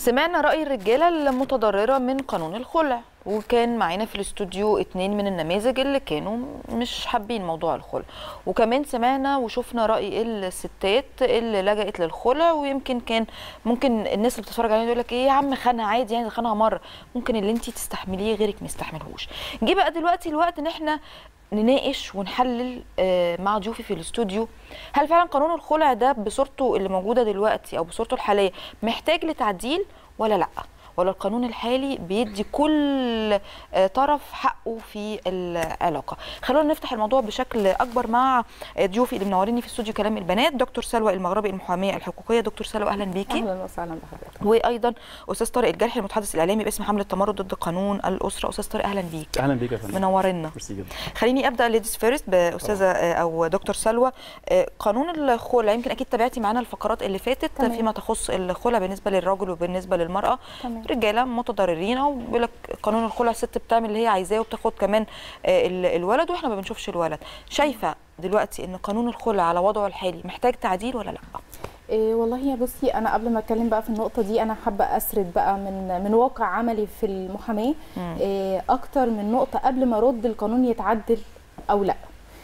سمعنا رأي الرجالة المتضررة من قانون الخلع وكان معانا في الاستوديو اتنين من النماذج اللي كانوا مش حابين موضوع الخلع وكمان سمعنا وشفنا رأي الستات اللي لجأت للخلع ويمكن كان ممكن الناس اللي بتتفرج علينا يقول لك ايه يا عم خانها عادي يعني خانها مرة ممكن اللي انت تستحمليه غيرك ما يستحملهوش جه بقى دلوقتي الوقت ان احنا نناقش ونحلل آه، مع ضيوفي في الاستوديو هل فعلا قانون الخلع ده بصورته اللي موجوده دلوقتي او بصورته الحاليه محتاج لتعديل ولا لا ولا القانون الحالي بيدي كل آه، طرف حقه في العلاقه خلونا نفتح الموضوع بشكل اكبر مع آه، ضيوفي اللي منوريني في استوديو كلام البنات دكتور سلوى المغربي المحاميه الحقوقيه دكتور سلوى اهلا بيكي اهلا وسهلا بحضرتك وايضا استاذ طارق الجرحي المتحدث الاعلامي باسم حمله التمرد ضد قانون الاسره استاذ طارق اهلا بيك اهلا بيك يا فندم منورنا ميرسي جدا خليني ابدا ليديز فيرست باستاذه آه، او دكتور سلوى آه، قانون الخلع يمكن اكيد تابعتي معانا الفقرات اللي فاتت تمام. فيما تخص الخلع بالنسبه للرجل وبالنسبه للمراه تمام. رجاله متضررين او بيقول لك قانون الخلع الست بتعمل اللي هي عايزاه وبتاخد كمان آه، ال- الولد واحنا ما بنشوفش الولد شايفه دلوقتي ان قانون الخلع على وضعه الحالي محتاج تعديل ولا لا إيه والله يا بصي انا قبل ما اتكلم بقى في النقطه دي انا حابه اسرد بقى من من واقع عملي في المحاماه إيه اكتر من نقطه قبل ما ارد القانون يتعدل او لا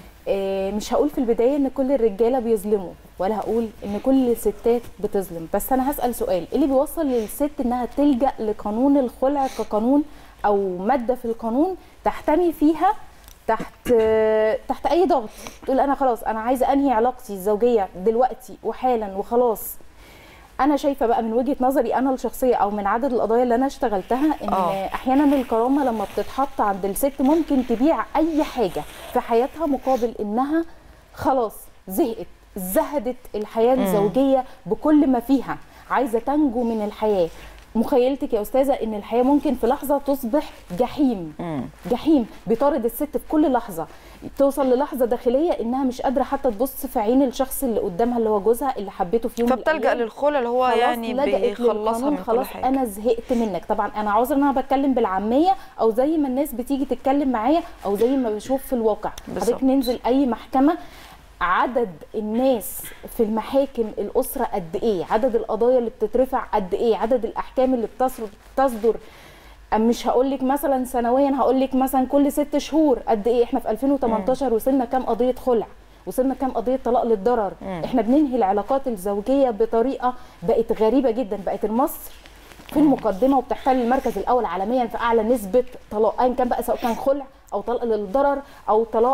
إيه مش هقول في البدايه ان كل الرجاله بيظلموا ولا هقول ان كل الستات بتظلم بس انا هسال سؤال ايه اللي بيوصل للست انها تلجا لقانون الخلع كقانون او ماده في القانون تحتمي فيها تحت تحت اي ضغط تقول انا خلاص انا عايزه انهي علاقتي الزوجيه دلوقتي وحالا وخلاص انا شايفه بقى من وجهه نظري انا الشخصيه او من عدد القضايا اللي انا اشتغلتها ان آه. احيانا الكرامه لما بتتحط عند الست ممكن تبيع اي حاجه في حياتها مقابل انها خلاص زهقت زهدت الحياه الزوجيه بكل ما فيها عايزه تنجو من الحياه مخيلتك يا استاذه ان الحياه ممكن في لحظه تصبح جحيم جحيم بيطارد الست في كل لحظه توصل للحظه داخليه انها مش قادره حتى تبص في عين الشخص اللي قدامها اللي هو جوزها اللي حبيته في يوم من فبتلجا الأيام. للخلع اللي هو خلاص يعني لجأت بيخلصها للقانون، من كل خلاص حاجه انا زهقت منك طبعا انا عذر ان انا بتكلم بالعاميه او زي ما الناس بتيجي تتكلم معايا او زي ما بشوف في الواقع بالظبط. حضرتك ننزل اي محكمه عدد الناس في المحاكم الاسره قد ايه عدد القضايا اللي بتترفع قد ايه عدد الاحكام اللي بتصر- بتصدر أم مش هقول لك مثلا سنويا هقول لك مثلا كل ست شهور قد ايه احنا في 2018 وصلنا كام قضيه خلع وصلنا كام قضيه طلاق للضرر احنا بننهي العلاقات الزوجيه بطريقه بقت غريبه جدا بقت مصر في المقدمه وبتحتل المركز الاول عالميا في اعلى نسبه طلاق ايا كان بقى سواء كان خلع او طلاق للضرر او طلاق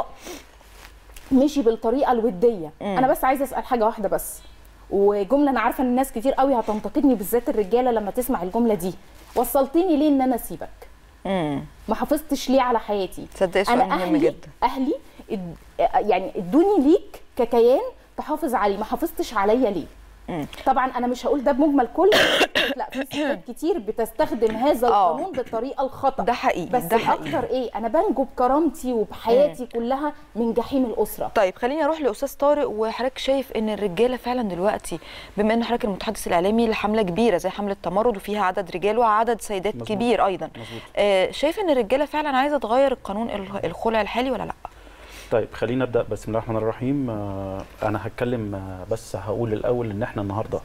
مشي بالطريقه الوديه انا بس عايزه اسال حاجه واحده بس وجمله انا عارفه ان الناس كتير قوي هتنتقدني بالذات الرجاله لما تسمع الجمله دي وصلتني ليه ان انا اسيبك امم ما حافظتش ليه على حياتي تصدقي سؤال انا مهم اهلي جدا اهلي اد... يعني ادوني ليك ككيان تحافظ عليه ما حافظتش عليا ليه مم. طبعا انا مش هقول ده بمجمل كل لا في ستات كتير بتستخدم هذا آه. القانون بالطريقه الخطا ده حقيقي بس ده حقيقي الاكتر ايه انا بنجو بكرامتي وبحياتي كلها من جحيم الاسره طيب خليني اروح لاستاذ طارق وحضرتك شايف ان الرجاله فعلا دلوقتي بما ان حضرتك المتحدث الاعلامي لحمله كبيره زي حمله تمرد وفيها عدد رجال وعدد سيدات مظبوط. كبير ايضا مظبوط. آه شايف ان الرجاله فعلا عايزه تغير القانون ال- الخلع الحالي ولا لا طيب خلينا نبدا بسم الله الرحمن الرحيم آه، انا هتكلم آه، بس هقول الاول ان احنا النهارده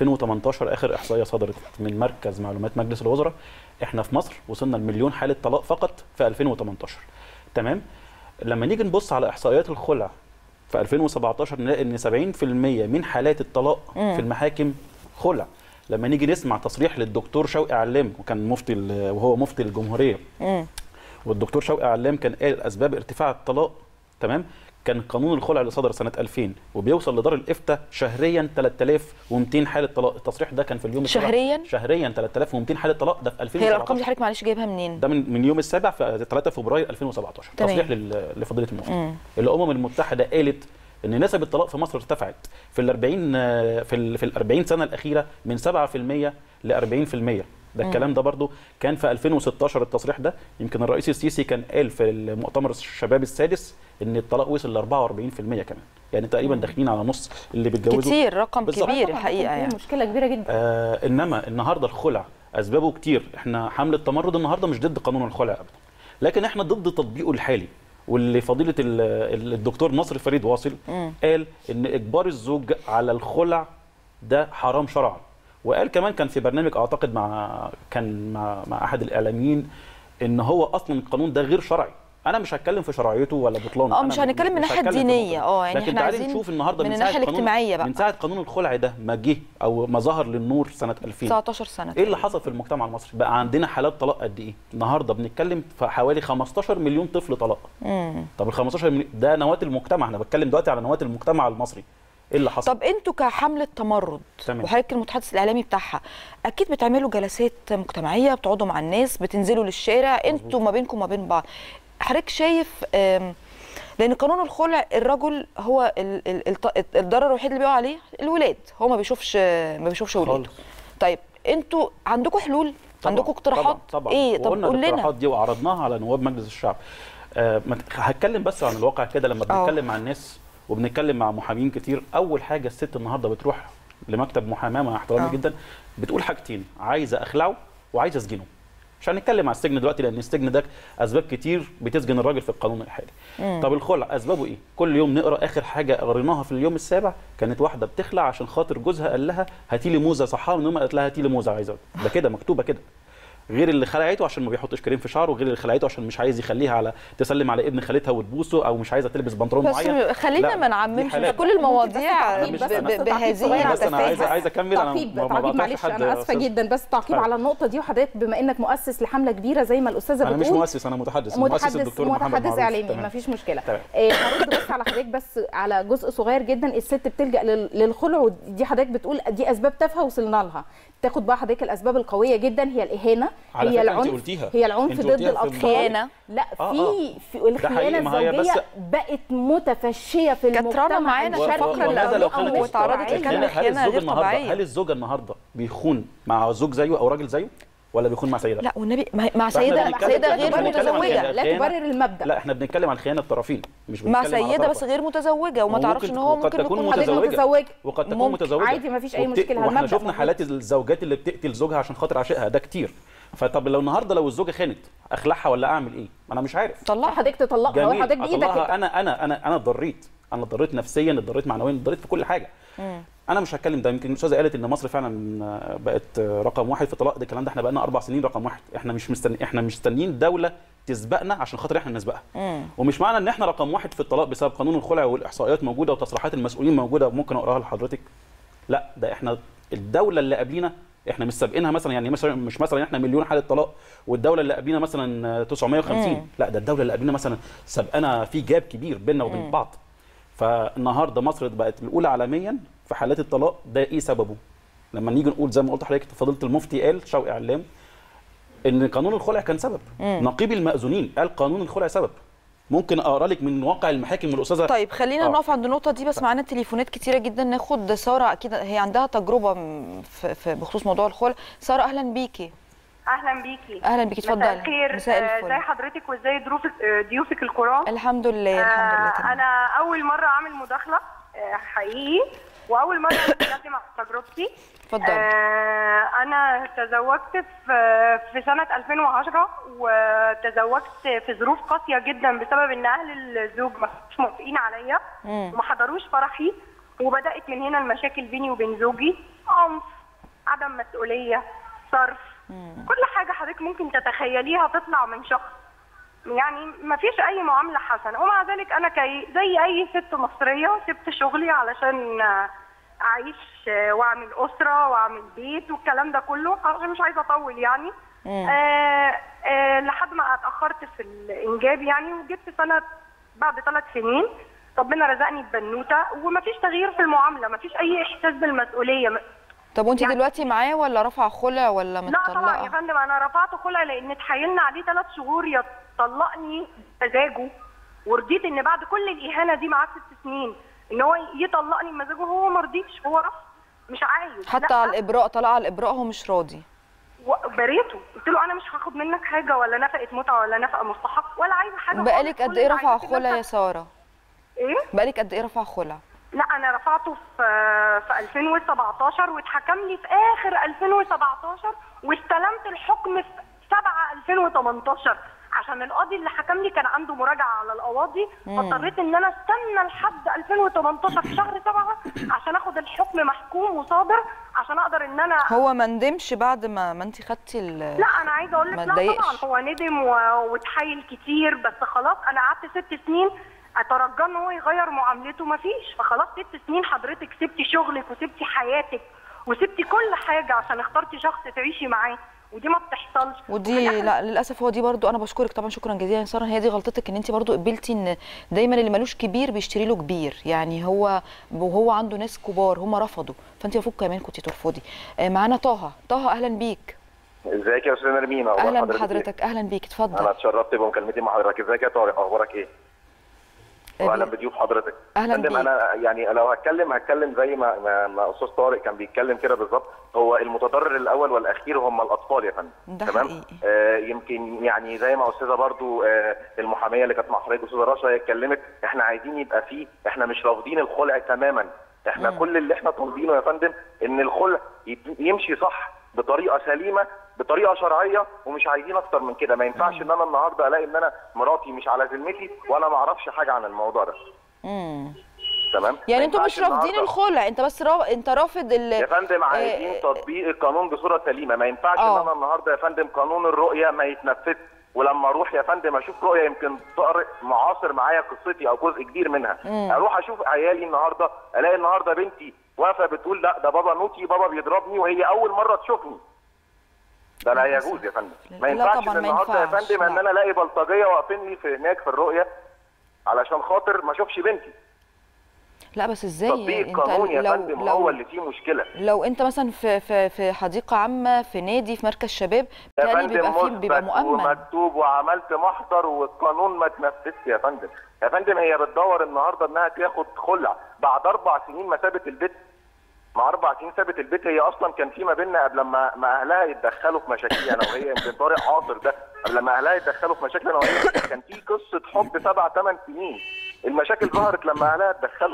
2018 اخر احصائيه صدرت من مركز معلومات مجلس الوزراء احنا في مصر وصلنا لمليون حاله طلاق فقط في 2018 تمام لما نيجي نبص على احصائيات الخلع في 2017 نلاقي ان 70% من حالات الطلاق في المحاكم خلع لما نيجي نسمع تصريح للدكتور شوقي علام وكان مفتي ال- وهو مفتي الجمهوريه مم. والدكتور شوقي علام كان قال اسباب ارتفاع الطلاق تمام كان قانون الخلع اللي صدر سنه 2000 وبيوصل لدار الافتاء شهريا 3200 حاله طلاق التصريح ده كان في اليوم السابع. شهرياً؟ شهريا 3200 حاله طلاق ده في 2017 هي الارقام دي حضرتك معلش جايبها منين ده من من يوم السابع في 3 فبراير 2017 تمام. تصريح لل- لفضيله المفتي مم. الامم المتحده قالت ان نسب الطلاق في مصر ارتفعت في ال 40 آه، في ال في ال 40 سنه الاخيره من 7% ل 40% ده الكلام ده برضو كان في 2016 التصريح ده يمكن الرئيس السيسي كان قال في المؤتمر الشباب السادس ان الطلاق وصل ل 44% كمان يعني تقريبا داخلين على نص اللي بيتجوزوا كتير رقم بالظبط. كبير طبعاً الحقيقه هتكون يعني مشكله كبيره جدا آه انما النهارده الخلع اسبابه كتير احنا حمله التمرد النهارده مش ضد قانون الخلع ابدا لكن احنا ضد تطبيقه الحالي واللي فضيله ال- ال- الدكتور نصر فريد واصل مم. قال ان اجبار الزوج على الخلع ده حرام شرعا وقال كمان كان في برنامج اعتقد مع كان مع مع احد الاعلاميين ان هو اصلا القانون ده غير شرعي انا مش هتكلم في شرعيته ولا بطلانه اه أنا مش هنتكلم من الناحيه هتكلم في الدينيه النقطة دي. اه يعني لكن احنا تعالي عايزين نشوف النهارده من من الناحيه ساعه قانون الاجتماعيه بقى من ساعه قانون الخلع ده ما جه او ما ظهر للنور سنه 2000 19 سنه ايه اللي حصل في المجتمع المصري بقى عندنا حالات طلاق قد ايه النهارده بنتكلم في حوالي 15 مليون طفل طلاق امم طب ال 15 مليون ده نواه المجتمع انا بتكلم دلوقتي على نواه المجتمع المصري ايه اللي حصل طب انتوا كحمله تمرد تمام. وحضرتك المتحدث الاعلامي بتاعها اكيد بتعملوا جلسات مجتمعيه بتقعدوا مع الناس بتنزلوا للشارع انتوا ما بينكم وما بين بعض حضرتك شايف آم، لان قانون الخلع الرجل هو ال- ال- الط- الضرر الوحيد اللي بيقع عليه الولاد هو ما بيشوفش ما بيشوفش ولاده خالص. طيب انتوا عندكم حلول طبعاً، عندكم اقتراحات طبعا طبعا ايه طب وقلنا قول لنا الاقتراحات دي وعرضناها على نواب مجلس الشعب آه ما ت- هتكلم بس عن الواقع كده لما آه. بنتكلم مع الناس وبنتكلم مع محامين كتير اول حاجه الست النهارده بتروح لمكتب محاماه مع احترامي آه. جدا بتقول حاجتين عايزه اخلعه وعايزه اسجنه مش هنتكلم على السجن دلوقتي لان السجن ده اسباب كتير بتسجن الراجل في القانون الحالي طب الخلع اسبابه ايه كل يوم نقرا اخر حاجه قريناها في اليوم السابع كانت واحده بتخلع عشان خاطر جوزها قال لها هاتي لي موزه صحها من يوم قالت لها هاتي لي موزه عايزه ده كده مكتوبه كده غير اللي خلعته عشان ما بيحطش كريم في شعره غير اللي خلعته عشان مش عايز يخليها على تسلم على ابن خالتها وتبوسه او مش عايزه تلبس بنطلون بس معين خلينا لا، ما دي نعممش حالات. كل المواضيع ممكن بس- ب- بس ب- تعقيب بهذه صغير بس انا عايز التفاهه عايز اكمل انا تعقيب ما- ما تعقيب بقطعش معلش حد انا اسفه أستاذ. جدا بس تعقيب اتفضل. على النقطه دي وحضرتك بما انك مؤسس لحمله كبيره زي ما الاستاذه انا بتقول مش مؤسس انا متحدث مؤسس متحدث الدكتور محمد متحدث معروف. اعلامي تمام. مفيش مشكله تمام. آه، هرد بس على حضرتك بس على جزء صغير جدا الست بتلجا لل- للخلع ودي حضرتك بتقول دي اسباب تافهه وصلنا لها تاخد بقى حضرتك الاسباب القويه جدا هي الاهانه على هي فكرة أنت العنف قلتيها. هي العنف أنت ضد قلتيها في الاطفال خيانة. لا آه، في آه. في ده الخيانه حقيقي، ما هي الزوجيه بس- بقت متفشيه في كانت المجتمع رنا معانا في الشرقي الفقرة اللي وماذا لو قبل كانت واتعرضت طبيعية. لكلمة هل خيانة الزوج غير النهارده طبيعية. هل الزوج النهارده بيخون مع زوج زيه او راجل زيه ولا بيخون مع سيده لا والنبي مع مع فإحنا سيده بنتكلم- سيده إحنا غير بنتكلم عن متزوجه خيانة. لا تبرر المبدا لا احنا بنتكلم عن خيانه الطرفين مش مع بنتكلم على سيده طرف بس غير متزوجه وما وممكن- تعرفش ان هو وقد ممكن تكون يكون حضرتك متزوجة. متزوجه وقد تكون ممكن. متزوجه عادي، مفيش أي وبت- مشكلة، واحنا هالمبدأ شفنا موجود. حالات الزوجات اللي بتقتل زوجها عشان خاطر عشقها ده كتير فطب لو النهارده لو الزوجه خانت اخلعها ولا اعمل ايه انا مش عارف طلعها حضرتك تطلقها هو جميل حضرتك بايدك اطلعها انا انا انا انا اتضريت انا اتضريت نفسيا اتضريت معنويا اتضريت في كل حاجه انا مش هتكلم ده يمكن الاستاذه قالت ان مصر فعلا بقت رقم واحد في الطلاق ده الكلام ده احنا بقالنا اربع سنين رقم واحد احنا مش مستني احنا مش مستنيين دوله تسبقنا عشان خاطر احنا نسبقها ومش معنى ان احنا رقم واحد في الطلاق بسبب قانون الخلع والاحصائيات موجوده وتصريحات المسؤولين موجوده ممكن اقراها لحضرتك لا ده احنا الدوله اللي قبلينا احنا مش سابقينها مثلا يعني مثلا مش مثلا احنا مليون حاله طلاق والدوله اللي قبلينا مثلا 950 لا ده الدوله اللي قبلينا مثلا سابقانا في جاب كبير بيننا وبين بعض فالنهارده مصر بقت الاولى عالميا في حالات الطلاق ده ايه سببه لما نيجي نقول زي ما قلت لحضرتك فضيله المفتي قال شوقي علام ان قانون الخلع كان سبب نقيب المأذونين قال قانون الخلع سبب ممكن اقرا لك من واقع المحاكم الاستاذه طيب خلينا آه. نقف عند النقطة دي بس معانا تليفونات كتيرة جدا ناخد سارة أكيد هي عندها تجربة م- في في- بخصوص موضوع الخلع سارة أهلا بيكي اهلا بيكي أهلا بيكي مساء اتفضلي الخير مساء آه، الفل ازي حضرتك وازاي ضيوفك آه، ضيوفك الكرام الحمد لله الحمد لله آه، تمام انا اول مره اعمل مداخله آه، حقيقي واول مره اتكلم عن تجربتي اتفضلي. آه، انا تزوجت في في سنه 2010 وتزوجت في ظروف قاسيه جدا بسبب ان اهل الزوج ما كانوش موافقين عليا وما حضروش فرحي وبدات من هنا المشاكل بيني وبين زوجي عنف عدم مسؤوليه صرف كل حاجه حضرتك ممكن تتخيليها تطلع من شخص يعني ما فيش اي معامله حسنه ومع ذلك انا كي زي اي ست مصريه سبت شغلي علشان آه، اعيش آه، واعمل اسره واعمل بيت والكلام ده كله عشان مش عايزه اطول يعني آه آه لحد ما اتاخرت في الانجاب يعني وجيت في سنه بعد ثلاث سنين ربنا رزقني ببنوته ومفيش تغيير في المعامله مفيش اي احساس بالمسؤوليه طب وانت يعني- دلوقتي معاه ولا رافعة خلع ولا لا طبعا يا متطلقة؟ فندم انا رفعت خلع لان اتحايلنا عليه ثلاث شهور يطلقني بمزاجه ورضيت ان بعد كل الاهانه دي معاه ست سنين ان هو يطلقني بمزاجه هو ما رضيش هو رفض مش عايز حتى لا. على الإبراء طلع على الإبراء هو مش راضي وبريته قلت له انا مش هاخد منك حاجه ولا نفقه متعه ولا نفقه مستحق ولا عايزه حاجه بقالك خالص. قد كل إيه اللي رافعة عايزاه خلع يا كده سارة؟ ايه بقالك قد إيه رافعة خلع؟ لا انا رفعته في في 2017 واتحكم لي في اخر 2017 واستلمت الحكم في 7 2018 عشان القاضي اللي حكم لي كان عنده مراجعه على القواضي فاضطريت ان انا استنى لحد 2018 في شهر 7 عشان اخد الحكم محكوم وصادر عشان اقدر ان انا هو ما ندمش بعد ما ما انت خدتي ال لا انا عايزه اقول لك ما لا اتضايقش. طبعا هو ندم و- واتحايل كتير بس خلاص انا قعدت ست سنين اترجى ان هو يغير معاملته مفيش فخلاص ست سنين حضرتك سبتي شغلك وسبتي حياتك وسبتي كل حاجه عشان اخترتي شخص تعيشي معاه ودي ما بتحصلش وفي ودي الآخر لا للاسف هو دي برضو انا بشكرك طبعا شكرا جزيلا يا ساره هي دي غلطتك ان انت برضو قبلتي ان دايما اللي ملوش كبير بيشتري له كبير يعني هو وهو عنده ناس كبار هم رفضوا فانت المفروض كمان كنت ترفضي آه، معانا طه طه اهلا بيك ازيك يا استاذ نرمين اخبار اهلا حضرتك إيه؟ بحضرتك اهلا بيك انا اتفضل اتشرفت بمكالمتي مع حضرتك ازيك يا طارق اخبارك ايه واهلا بي- بضيوف حضرتك أهلاً فندم بيك. انا يعني لو هتكلم هتكلم زي ما ما, ما استاذ طارق كان بيتكلم كده بالظبط هو المتضرر الاول والاخير هم الاطفال يا فندم ده تمام حقيقي. آه يمكن يعني زي ما استاذه برضو آه المحاميه اللي كانت مع حضرتك استاذه رشا هي اتكلمت احنا عايزين يبقى فيه احنا مش رافضين الخلع تماما احنا كل اللي احنا طالبينه يا فندم ان الخلع يت- يمشي صح بطريقه سليمه بطريقه شرعيه ومش عايزين اكتر من كده ما ينفعش ان انا النهارده الاقي ان انا مراتي مش على ذمتي وانا ما اعرفش حاجه عن الموضوع ده مم. تمام يعني ما انتوا ينفعش مش رافضين النهاردة- الخلع انت بس را... انت رافض ال يا فندم عايزين آه، تطبيق القانون بصوره سليمه ما ينفعش آه. ان انا النهارده يا فندم قانون الرؤيه ما يتنفذش ولما اروح يا فندم اشوف رؤيه يمكن طارق معاصر معايا قصتي او جزء كبير منها اروح اشوف عيالي النهارده الاقي النهارده بنتي واقفه بتقول لا ده بابا نوتي بابا بيضربني وهي اول مره تشوفني ده لا للأسف. يجوز يا فندم لا ما ينفعش طبعاً إن ما النهارده يا ينفعش، فندم ان لا. انا الاقي بلطجيه واقفين لي في هناك في الرؤيه علشان خاطر ما اشوفش بنتي لا بس ازاي تطبيق انت القانون يا لو فندم لو هو اللي فيه مشكله لو انت مثلا في في في حديقه عامه في نادي في مركز شباب يا تاني فندم بيبقى فيه بيبقى مثبت مؤمن ومكتوب وعملت محضر والقانون ما تنفذش يا فندم يا فندم هي بتدور النهارده انها تاخد خلع بعد اربع سنين ما سابت البيت مع اربع سنين سابت البيت هي اصلا كان في ما بيننا قبل ما ما اهلها يتدخلوا في مشاكلي انا وهي يمكن طارق عاصر ده قبل ما اهلها يتدخلوا في مشاكل انا وهي كان في قصه حب سبع ثمان سنين المشاكل ظهرت لما اهلها اتدخلوا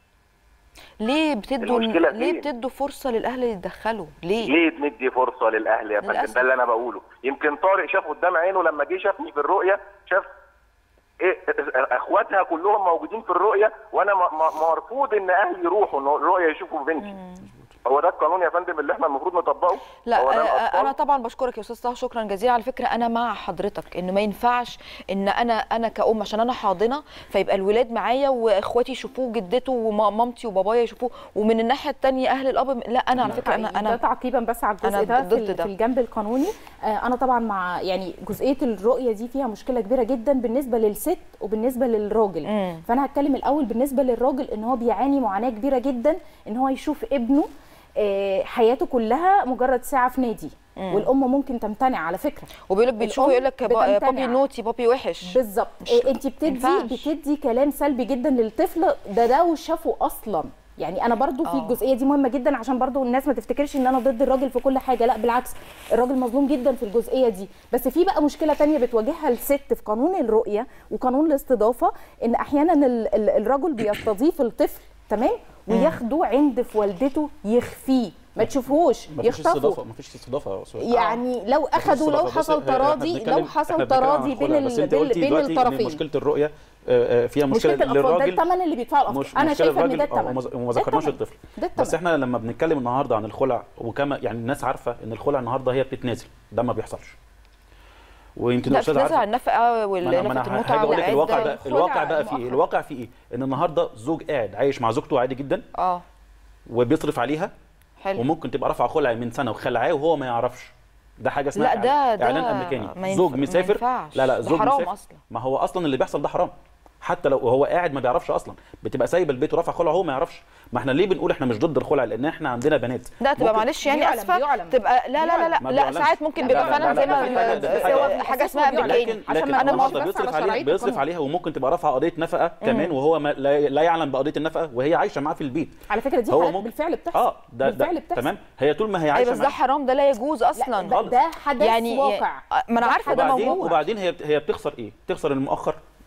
ليه بتدوا المشكلة ليه فين؟ بتدوا فرصه للاهل يتدخلوا ليه ليه بندي فرصه للاهل يا فندم للأسف. ده اللي انا بقوله يمكن طارق شاف قدام عينه لما جه شافني في الرؤيه شاف إيه اخواتها كلهم موجودين في الرؤيه وانا م- م- مرفوض ان اهلي يروحوا ان الرؤيه يشوفوا بنتي هو ده القانون يا فندم اللي احنا المفروض نطبقه لا هو ده آه، الأطفال؟ انا طبعا بشكرك يا استاذ طه شكرا جزيلا على فكره انا مع حضرتك انه ما ينفعش ان انا انا كأم عشان انا حاضنه فيبقى الولاد معايا واخواتي يشوفوه جدته ومامتي وبابايا يشوفوه ومن الناحيه الثانيه اهل الاب لا انا على فكره انا ده انا تعقيبا بس على أنا الجزء ده في, ضد ال- ده. في الجنب القانوني آه، انا طبعا مع يعني جزئيه الرؤيه دي فيها مشكله كبيره جدا بالنسبه للست وبالنسبه للراجل مم. فانا هتكلم الاول بالنسبه للراجل ان هو بيعاني معاناه كبيره جدا ان هو يشوف ابنه آه، حياته كلها مجرد ساعه في نادي والام ممكن تمتنع على فكره وبيقول لك بتشوفوا الأم يقول لك با- بتمتنع. بابي نوتي بابي وحش بالظبط مش- إيه انت بتدي ينفعش. بتدي كلام سلبي جدا للطفل ده ده وشافه اصلا يعني انا برضو في آه. الجزئيه دي مهمه جدا عشان برضو الناس ما تفتكرش ان انا ضد الراجل في كل حاجه لا بالعكس الراجل مظلوم جدا في الجزئيه دي بس في بقى مشكله تانية بتواجهها الست في قانون الرؤيه وقانون الاستضافه ان احيانا ال- ال- الرجل بيستضيف الطفل تمام وياخده عند في والدته يخفيه ما تشوفوش مفيش استضافه يخطفه مفيش استضافه يا سؤال. يعني لو اخدوا لو استضافة. بص، حصل إحنا- إحنا تراضي بنتكلم- لو حصل إحنا بنتكلم عن تراضي بين الخلع، ال- بس انت بين قلتي بين دلوقتي إن الطرفين مشكله الرؤيه آه، آه، فيها مشكله مشكله الاطفال ده للراجل الثمن اللي بيدفعه الاطفال مش انا مشكلة شايفه ان ده الراجل- آه، الثمن وما- وما ذكرناش ده الطفل ده بس الثمن احنا لما بنتكلم النهارده عن الخلع وكما يعني الناس عارفه ان الخلع النهارده هي بتتنازل ده ما بيحصلش ويمكن لا الاستاذ بتنازل عارفه على النفقه ما انا ما ونفقه انا المتعه هاجي اقول لك الواقع والعده ده الواقع بقى في ايه؟ المؤخر. الواقع في ايه؟ ان النهارده زوج قاعد عايش مع زوجته عادي جدا اه وبيصرف عليها حلو وممكن تبقى رافعه خلع من سنه وخلعاه وهو ما يعرفش ده حاجه اسمها لا ده ده اعلان ما امريكاني ينف- زوج ما مسافر ينفعش. لا لا ده زوج حرام مسافر أصلاً. ما هو اصلا اللي بيحصل ده حرام حتى لو هو قاعد ما بيعرفش اصلا بتبقى سايب البيت ورافع خلع هو ما يعرفش ما احنا ليه بنقول احنا مش ضد الخلع لان احنا عندنا بنات لا تبقى ممكن- معلش يعني بيعلم- اسفه بيعلم. تبقى لا لا لا لا, ما لا بيعلمش. ساعات ممكن لا، بيبقى لا، فعلا لا، زي لا، ما دي حاجة- دي حاجة- هو حاجه اسمها بيعلم. امريكاني لكن عشان لكن ما انا نقولش النهارده بس على بيصرف عليها شرعية بيصرف القانون. عليها وممكن تبقى رافعه قضيه نفقه كمان وهو ما لا, لا يعلم بقضيه النفقه وهي عايشه معاه في البيت على فكره دي هو حالات ممكن- بالفعل بتحصل اه ده, بالفعل ده بتحصل تمام هي طول ما هي اي عايشه بس ده معاه حرام ده لا يجوز لا اصلا ده, ده حدث يعني واقع ما انا عارفه ده وبعدين موجود وبعدين هي هي بتخسر ايه؟ بتخسر المؤخر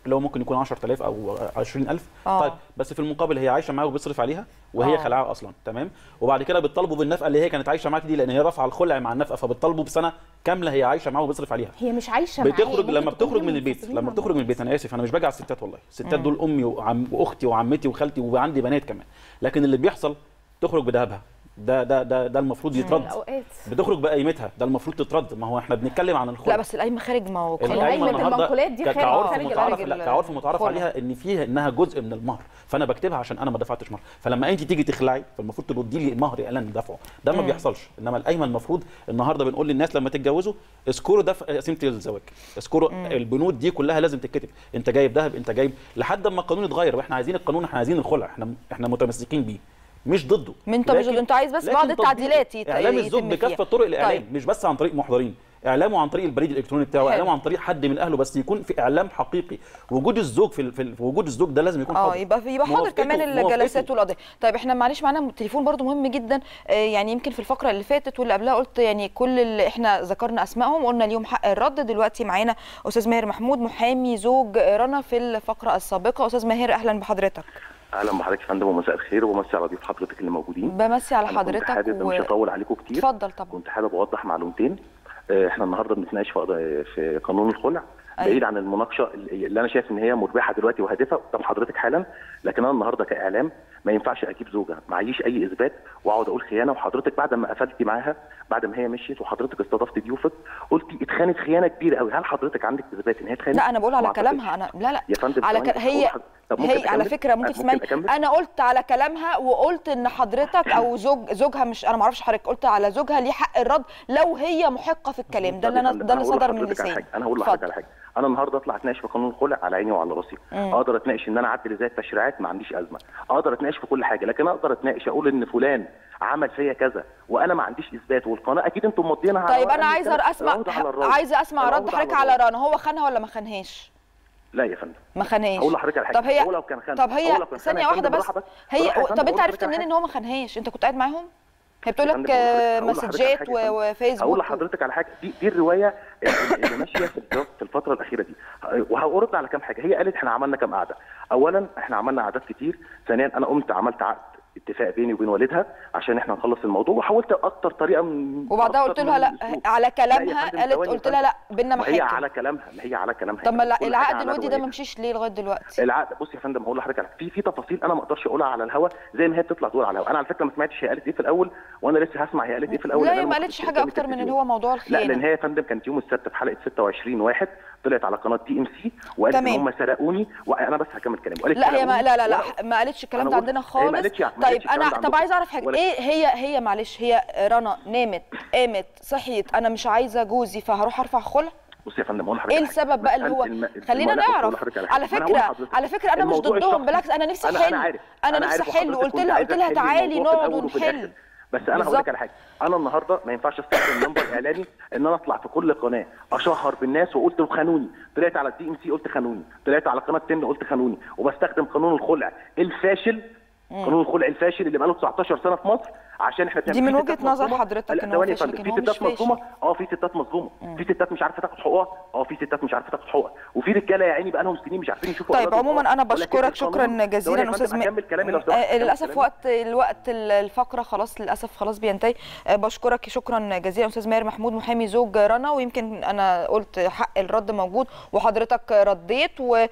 اللي هو ممكن يكون 10000 او 20000 آه. طيب بس في المقابل هي عايشه معاه وبيصرف عليها وهي آه. خلعه اصلا تمام وبعد كده بتطالبوا بالنفقه اللي هي كانت عايشه معاك دي لان هي رافعه الخلع مع النفقه فبتطالبوا بسنه كامله هي عايشه معاه وبيصرف عليها هي مش عايشه معاه بتخرج ممكن لما تكون بتخرج هي من البيت منفصلين لما عن بتخرج من البيت انا اسف انا مش باجي على الستات والله الستات دول امي وعم واختي وعمتي وخالتي وعندي بنات كمان لكن اللي بيحصل تخرج بذهبها ده ده ده ده المفروض يترد الاوقات بتخرج بقيمتها ده المفروض تترد ما هو احنا بنتكلم عن الخلع لا بس القايمه خارج ما هو القايمة قانون قايمة النهاردة المنقولات دي ك- خارج- كعرف خارج متعارف خارج لا كعرف متعارف الخلع. عليها ان فيها انها جزء من المهر فانا بكتبها عشان انا ما دفعتش مهر فلما انت تيجي تخلعي فالمفروض تردي لي المهر اعلان دفعه ده ما بيحصلش انما القايمه المفروض النهارده بنقول للناس لما تتجوزوا اذكروا ده في قسيمه الزواج اذكروا البنود دي كلها لازم تتكتب انت جايب ذهب انت جايب لحد اما القانون يتغير واحنا عايزين القانون احنا عايزين الخلع احنا احنا متمسكين بيه مش ضده من انت مش لكن- ضده، انت عايز بس لكن بعض تطبيقه. التعديلات يت- اعلام الزوج يتم فيها. بكافه طرق الاعلام طيب. مش بس عن طريق محضرين اعلامه عن طريق البريد الالكتروني بتاعه حلو. اعلامه عن طريق حد من اهله بس يكون في اعلام حقيقي وجود الزوج في, ال- في, ال- في وجود الزوج ده لازم يكون اه حاضر يبقى يبقى حاضر موافقته- كمان الجلسات موافقته. والقضايا طيب احنا معلش معانا تليفون برضو مهم جدا آه، يعني يمكن في الفقره اللي فاتت واللي قبلها قلت يعني كل اللي احنا ذكرنا اسمائهم وقلنا ليهم حق الرد دلوقتي معانا استاذ ماهر محمود محامي زوج رنا في الفقره السابقه استاذ ماهر اهلا بحضرتك اهلا بحضرتك يا فندم ومساء الخير ومسي على ضيوف حضرتك اللي موجودين بمسي على أنا كنت حضرتك حابب و- مش هطول عليكم كتير اتفضل طبعا كنت حابب اوضح معلومتين آه، احنا النهارده بنتناقش في قضايا- في قانون الخلع أيوة. بعيد عن المناقشه اللي انا شايف ان هي مربحه دلوقتي وهادفه قدام حضرتك حالا لكن انا النهارده كاعلام ما ينفعش اجيب زوجه معيش اي اثبات واقعد اقول خيانه وحضرتك بعد ما قفلتي معاها بعد ما هي مشيت وحضرتك استضفت ضيوفك قلتي اتخانت خيانه كبيره قوي هل حضرتك عندك اثبات ان هي اتخانت؟ لا انا بقول على ما كلامها أعتقدش. انا لا لا يا فندم على ثواني ك... بس هي أقول لحضرتك- طب ممكن هي على أكمل؟ فكره ممكن ممكن تسمعني أكمل؟ انا قلت على كلامها وقلت ان حضرتك او زوج زوجها مش انا ما اعرفش حضرتك قلت على زوجها ليه حق الرد لو هي محقه في الكلام ده اللي انا ده اللي هقول صدر من لحضرتك على لساني حاجة. انا هقول لحضرتك اتفضل. على حاجه انا النهارده اطلع اتناقش في قانون الخلع على عيني وعلى راسي اقدر اتناقش ان انا اعدل ازاي التشريعات ما عنديش ازمه اقدر اتناقش في كل حاجه لكن اقدر اتناقش اقول ان فلان عمل فيا كذا وانا ما عنديش اثبات والقناه اكيد انتم مضينها على طيب ورق انا إن عايزه كان اسمع العودة على الراجل. عايزه اسمع رد العودة حضرتك على على الراجل. رنا هو خانها ولا ما خانهاش لا يا فندم ما خانهاش هقول لحضرتك على حاجه طب هي هو لو كان خان طب هو هي لو كان خان ثانيه يا واحده فندم بس بالراحة هي بالراحة يا فندم، طب انت هقول عرفت لحضرتك منين على ان هو ما خانهاش انت كنت قاعد معاهم هي بتقول يا لك فندم، هقول آه، لحضرتك- هقول لحضرتك مسجات على حاجة يا و- فندم. وفيسبوك هقول لحضرتك على حاجه دي دي الروايه اللي اللي ماشيه في الجو- في الفتره الاخيره دي وهرد على كام حاجه هي قالت احنا عملنا كام قعده اولا احنا عملنا قعدات كتير ثانيا انا قمت عملت عقد اتفاق بيني وبين والدها عشان احنا نخلص الموضوع وحاولت اكتر طريقه من وبعدها أكتر قلت من لها لا أسلوب. على لا يا كلامها فندم، قالت ثواني يا قلت لها فندم. لا بينا ما هي محاكم على كلامها ما هي على كلامها طب ما هي لا- كل حاجة العقد على الودي ده روايتها. ما مشيش ليه لغايه دلوقتي العقد بص يا فندم هقول لحضرتك على في في تفاصيل انا ما اقدرش اقولها على الهوا زي ما هي بتطلع تقول على الهوا انا على فكره ما سمعتش هي قالت ايه في الاول وانا لسه هسمع هي قالت ايه في الاول لا لأن هي أنا ما ما قالتش كنتش حاجه قدامي اكتر من اللي التلفزيون. هو موضوع لا لان الخيانه هي يا فندم كانت يوم السبت في حلقه 26 واحد طلعت على قناه تي ام سي وقالت ان تمام. هم سرقوني وانا بس هكمل كلامي وقالت لا هي ما سرقوني لا لا وأنا- لا ما قالتش الكلام أنا ده قلت- عندنا هي ما خالص قالتش- ما طيب قالتش الكلام انا ده طب عندكم. عايزه اعرف حاجه ولا- ايه هي هي معلش هي رنا نامت قامت صحيت انا مش عايزه جوزي فهروح ارفع خلع بص يا فندم اقول لحضرتك ايه على حاجة. السبب بقى اللي مسألة هو الم- خلينا الم- لا، بص أقول نعرف لحضرتك على على حاجة. ما أنا هقول فكره لحضرتك. على فكره انا مش الموضوع ضدهم الشخصي. بالعكس انا نفسي انا احل انا عارف انا نفسي عارف احل وحضرتك وقلت كنت لها عايزة قلت لها تحلي تعالي الموضوع في نقعد الأول وفي ونحل الآخر. بس انا هقول بالظبط. لك على حاجه انا النهارده ما ينفعش استخدم منبر اعلامي ان انا اطلع في كل قناه اشهر بالناس وقلت خانوني طلعت على الدي ام سي قلت خانوني طلعت على قناه تن قلت خانوني وبستخدم قانون الخلع الفاشل قانون الخلع الفاشل اللي بقاله 19 سنه في مصر عشان احنا دي من في وجهة ستات نظر مظلومة. حضرتك لا، إن هو ثواني يا فاشل، فندم. لكن في هو مش ستات مظلومه فاشل. اه في ستات مظلومه في ستات مش عارفه تاخد حقوقها اه في ستات مش عارفه تاخد حقوقها وفي رجاله يا عيني بقى لهم سنين مش عارفين يشوفوا طيب أولادهم عموما آه. انا ولكن بشكرك شكرا القانون- ثواني جزيلا يا فندم، استاذ اكمل كلامي لو آه، سمحت. أكمل للاسف كلامي. وقت الوقت ال- الفقره خلاص للاسف خلاص بينتهي آه، بشكرك شكرا جزيلا استاذ ماهر محمود محامي زوج رنا ويمكن انا قلت حق الرد موجود وحضرتك رديت و...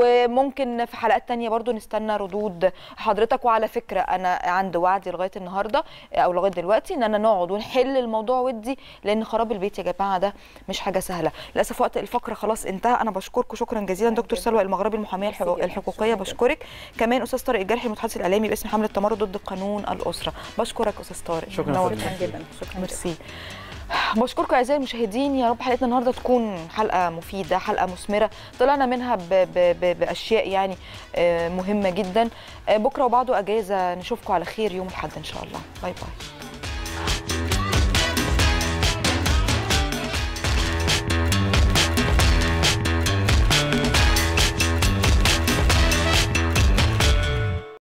وممكن في حلقات تانية برضو نستنى ردود حضرتك وعلى فكره انا عندي وعدي لغايه النهارده او لغايه دلوقتي ان انا نقعد ونحل الموضوع ودي لان خراب البيت يا جماعه ده مش حاجه سهله للاسف وقت الفقره خلاص انتهى انا بشكركم شكرا جزيلا دكتور سلوى المغربي المحاميه الحقوق- الحقوقيه بشكرك كمان استاذ طارق الجرحي المتحدث الاعلامي باسم حمله التمرد ضد قانون الاسره بشكرك استاذ طارق شكراً نورتنا. فندم. شكرا جدا شكرا ميرسي بشكركم اعزائي المشاهدين يا رب حلقتنا النهارده تكون حلقه مفيده حلقه مثمره طلعنا منها ب ب ب باشياء يعني آه، مهمه جدا آه، بكره وبعده اجازه نشوفكم على خير يوم الاحد ان شاء الله باي باي